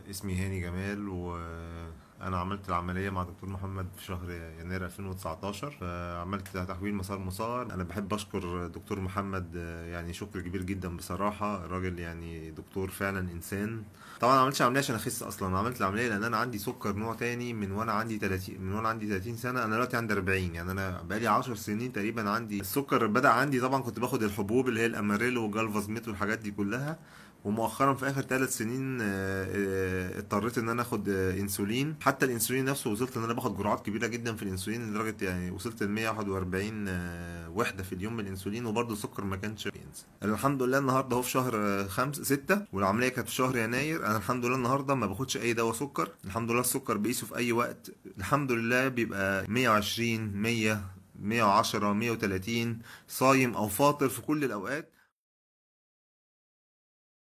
اسمي هاني جمال وانا عملت العمليه مع دكتور محمد في شهر يناير 2019 فعملت تحويل مسار مسار انا بحب اشكر دكتور محمد يعني شكر كبير جدا بصراحه الراجل يعني دكتور فعلا انسان طبعا ما عملتش عمليه عشان اخس اصلا عملت العمليه لان انا عندي سكر نوع تاني من وانا عندي 30 من وانا عندي 30 سنه انا دلوقتي عندي 40 يعني انا بقالي 10 سنين تقريبا عندي السكر بدا عندي طبعا كنت باخد الحبوب اللي هي الاماريلو والجالفازميت والحاجات دي كلها ومؤخرا في اخر ثلاث سنين آه، آه، اضطريت ان انا اخد آه، انسولين حتى الانسولين نفسه وصلت ان انا باخد جرعات كبيره جدا في الانسولين لدرجه يعني وصلت ل 141 آه، وحده في اليوم من الانسولين وبرضه السكر ما كانش بينزل الحمد لله النهارده اهو في شهر خمسة ستة والعمليه كانت في شهر يناير انا الحمد لله النهارده ما باخدش اي دواء سكر الحمد لله السكر بقيسه في اي وقت الحمد لله بيبقى 120 100 110 130 صايم او فاطر في كل الاوقات